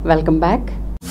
welcome back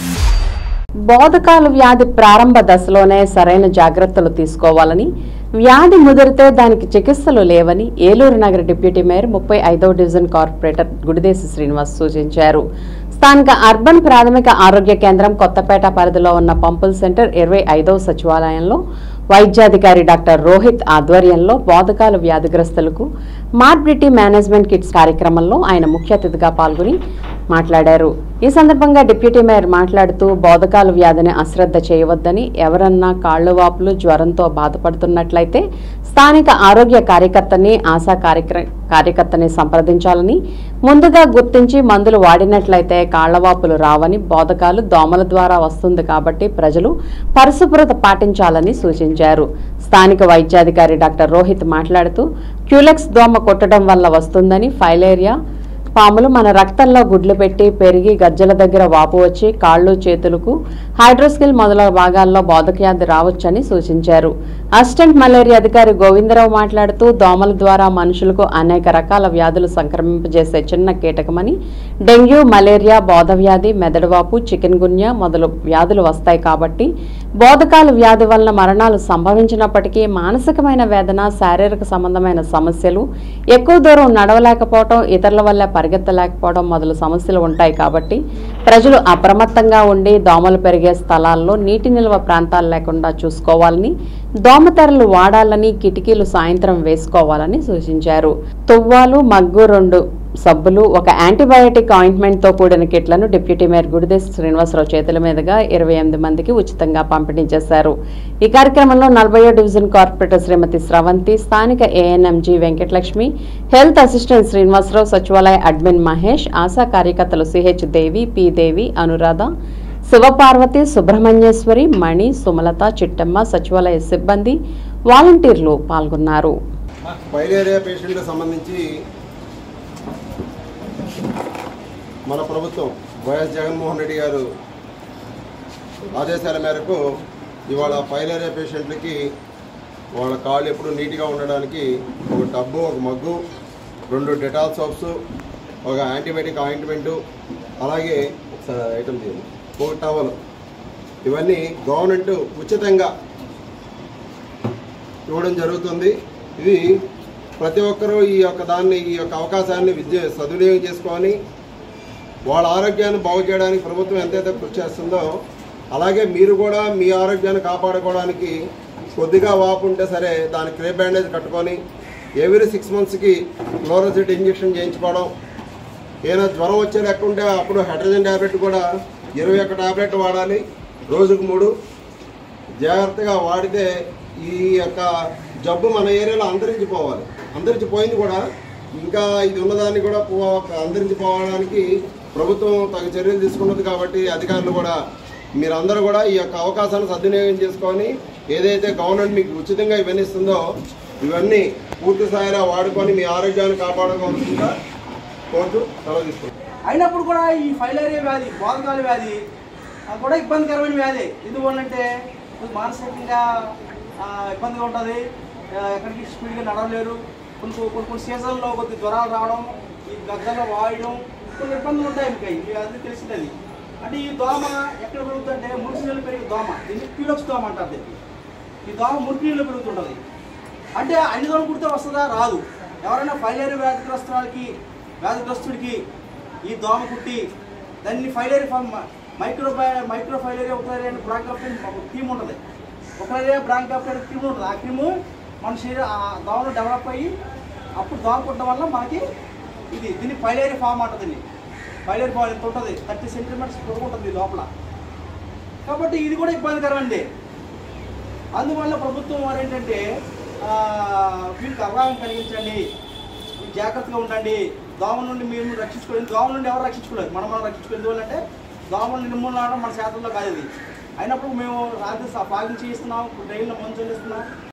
బోధకాలు వ్యాధి ప్రారంభ దశలోనే సరైన జాగ్రత్తలు తీసుకోవాలని వ్యాధి ముదిరితే దానికి చికిత్సలు లేవని ఏలూరు నగర డిప్యూటీ మేయర్ ముప్పై ఐదవ డివిజన్ కార్పొరేటర్ గుడిదేశి శ్రీనివాస్ సూచించారు స్థానిక అర్బన్ ప్రాథమిక ఆరోగ్య కేంద్రం కొత్తపేట పరిధిలో ఉన్న పంపుల్ సెంటర్ ఇరవై ఐదవ సచివాలయంలో వైద్యాధికారి డాక్టర్ రోహిత్ ఆధ్వర్యంలో బోధకాలు వ్యాధిగ్రస్తులకు మార్బిలిటీ మేనేజ్మెంట్ కిట్స్ కార్యక్రమంలో ఆయన ముఖ్య అతిథిగా పాల్గొని మాట్లాడారు ఈ సందర్భంగా డిప్యూటీ మేయర్ మాట్లాడుతూ బోధకాలు వ్యాధిని అశ్రద్ధ చేయవద్దని ఎవరన్నా కాళ్ళు వాపులు జ్వరంతో బాధపడుతున్నట్లయితే స్థానిక ఆరోగ్య కార్యకర్తని ఆశా కార్యక్ర కార్యకర్తని సంప్రదించాలని ముందుగా గుర్తించి మందులు వాడినట్లయితే కాళ్లవాపులు రావని బోధకాలు దోమల ద్వారా వస్తుంది కాబట్టి ప్రజలు పరిశుభ్రత పాటించాలని సూచించారు స్థానిక వైద్యాధికారి డాక్టర్ రోహిత్ మాట్లాడుతూ క్యూలెక్స్ దోమ కొట్టడం వల్ల వస్తుందని ఫైలేరియా పాములు మన రక్తంలో గుడ్లు పెట్టి పెరిగి గజ్జల దగ్గర వాపు వచ్చి కాళ్ళు చేతులకు హైడ్రోస్కిల్ మొదలైన భాగాల్లో బోధకవ్యాధి రావచ్చని సూచించారు అసిస్టెంట్ మలేరియా అధికారి గోవిందరావు మాట్లాడుతూ దోమల ద్వారా మనుషులకు అనేక రకాల వ్యాధులు సంక్రమింపజేసే చిన్న కీటకమని డెంగ్యూ మలేరియా బోధవ్యాధి మెదడువాపు చికెన్ గున్యా మొదలు వ్యాధులు వస్తాయి కాబట్టి బోధకాల వ్యాధి వలన మరణాలు సంభవించినప్పటికీ మానసికమైన వేదన శారీరక సంబంధమైన సమస్యలు ఎక్కువ దూరం నడవలేకపోవడం ఇతరుల వల్ల పరిగెత్తలేకపోవడం మొదలు సమస్యలు ఉంటాయి కాబట్టి ప్రజలు అప్రమత్తంగా ఉండి దోమలు పెరిగే స్థలాల్లో నీటి నిల్వ ప్రాంతాలు లేకుండా చూసుకోవాలని దోమతెరలు వాడాలని కిటికీలు సాయంత్రం వేసుకోవాలని సూచించారు తువ్వాలు మగ్గు రెండు సబ్బులు ఒక యాంటీబయాటిక్ ఆయింట్మెంట్ తో కూడిన కిట్లను డిప్యూటీ మేయర్ గుడిదేశ్ శ్రీనివాసరావు చేతుల మీదుగా ఇరవై ఎనిమిది మందికి ఉచితంగా పంపిణీ చేశారు ఈ కార్యక్రమంలో నలభయో డివిజన్ కార్పొరేటర్ శ్రీమతి స్రవంతి స్థానిక ఏఎన్ఎంజీ వెంకటలక్ష్మి హెల్త్ అసిస్టెంట్ శ్రీనివాసరావు సచివాలయ అడ్మిన్ మహేష్ ఆశా కార్యకర్తలు సిహెచ్ దేవి పి దేవి అనురాధ శివపార్వతి సుబ్రహ్మణ్యేశ్వరి మణి సుమలత చిట్టమ్మ సచివాలయ సిబ్బంది వాలంటీర్లు పాల్గొన్నారు ఫైలేరియా పేషెంట్కి సంబంధించి మన ప్రభుత్వం వైఎస్ జగన్మోహన్ రెడ్డి గారు ఆదేశాల మేరకు ఇవాళ ఫైలేరియా పేషెంట్లకి వాళ్ళ కాళ్ళు ఎప్పుడు నీట్గా ఉండడానికి ఒక టబ్బు ఒక మగ్గు రెండు డెటాల్ సోప్స్ ఒక యాంటీబయాటిక్ ఆయింట్మెంటు అలాగే ఒకసారి ఐటమ్ చేయండి ఒక టవల్ ఇవన్నీ గవర్నమెంట్ ఉచితంగా ఇవ్వడం జరుగుతుంది ఇది ప్రతి ఒక్కరూ ఈ యొక్క దాన్ని ఈ యొక్క అవకాశాన్ని విద్య సద్వినియోగం చేసుకొని వాళ్ళ ఆరోగ్యాన్ని బాగు చేయడానికి ప్రభుత్వం ఎంతైతే కృషి చేస్తుందో అలాగే మీరు కూడా మీ ఆరోగ్యాన్ని కాపాడుకోవడానికి కొద్దిగా వాపు ఉంటే సరే దానికి క్రే బ్యాండేజ్ కట్టుకొని ఎవ్రీ సిక్స్ మంత్స్కి క్లోరోసిడ్ ఇంజెక్షన్ చేయించుకోవడం ఏదైనా జ్వరం వచ్చే లెక్క ఉంటే అప్పుడు హైడ్రోజన్ ట్యాబ్లెట్ కూడా ఇరవై ఒక్క ట్యాబ్లెట్ వాడాలి రోజుకు మూడు జాగ్రత్తగా వాడితే ఈ యొక్క జబ్బు మన ఏరియాలో అంతరించిపోవాలి అంతరించిపోయింది కూడా ఇంకా ఇది ఉన్నదాన్ని కూడా పో- అంతరించిపోవడానికి ప్రభుత్వం తగు చర్యలు తీసుకున్నది కాబట్టి అధికారులు కూడా మీరందరూ కూడా ఈ యొక్క అవకాశాన్ని సద్వినియోగం చేసుకొని ఏదైతే గవర్నమెంట్ మీకు ఉచితంగా ఇవన్నీ ఇస్తుందో ఇవన్నీ పూర్తి స్థాయిలో వాడుకొని మీ ఆరోగ్యాన్ని కాపాడుకోవాల్సిందిగా కోరుతూ సెలవు తీసుకుంటాం అయినప్పుడు కూడా ఈ ఫైలేరియా వ్యాధి బోధకాల వ్యాధి ఆ, కూడా ఇబ్బందికరమైన వ్యాధి ఎందువల్లంటే కొంచెం మానసికంగా ఆ, ఇబ్బందిగా ఉంటుంది ఆ, ఎక్కడికి స్పీడ్గా నడవలేరు కొన్ని కొన్ని కొన్ని సీజన్లో కొద్ది జ్వరాలు రావడం ఈ గద్దలో వాయడం కొన్ని ఇబ్బందులు ఉంటాయి మీకు ఇవి అది తెలిసినది అంటే ఈ దోమ ఎక్కడ పెరుగుతుందంటే మురికి నీళ్ళు పెరిగే దోమ దీన్ని క్యూలక్స్ దోమ అంటారు దీన్ని ఈ దోమ మురికి నీళ్ళు పెరుగుతుంటుంది అంటే అన్ని దోమలు కుడితే వస్తుందా రాదు ఎవరైనా ఫైలేరియా వ్యాధిగ్రస్తురాలకి వ్యాధిగ్రస్తుడికి ఈ దోమ కుట్టి దాన్ని filaria form micro micro filaria ఒకలేరియా అని బ్రాంకాప్టైన్ ఒక టీమ్ ఉంటుంది ఒకలేరియా బ్రాంకాప్టైన్ టీమ్ ఉంటుంది ఆ క్రీము మన శరీరం ఆ దోమలు డెవలప్ అయ్యి అప్పుడు దోమ కుట్టడం వల్ల మనకి ఇది దీన్ని ఫైలేరియా ఫామ్ అంటుంది దీన్ని ఫైలేరియా ఫామ్ ఎంత ఉంటుంది థర్టీ సెంటీమీటర్స్ పొడుగు ఉంటుంది ఈ లోపల కాబట్టి ఇది కూడా ఇబ్బందికరం అండి అందువల్ల ప్రభుత్వం వారు ఏంటంటే ఆ, వీళ్ళకి అవగాహన కలిగించండి మీరు జాగ్రత్తగా ఉండండి దోమ నుండి మీరు రక్షించుకోలేదు దోమ నుండి ఎవరు రక్షించుకోలేదు మనం మనం రక్షించుకోలేదు ఎందువల్లంటే దోమలు నిర్మూలన మన శాతంలో కాదు ఇది అయినప్పుడు మేము రాత్రి పాగించి ఇస్తున్నాం డైలీలో మంచు ఇస్తున్నాం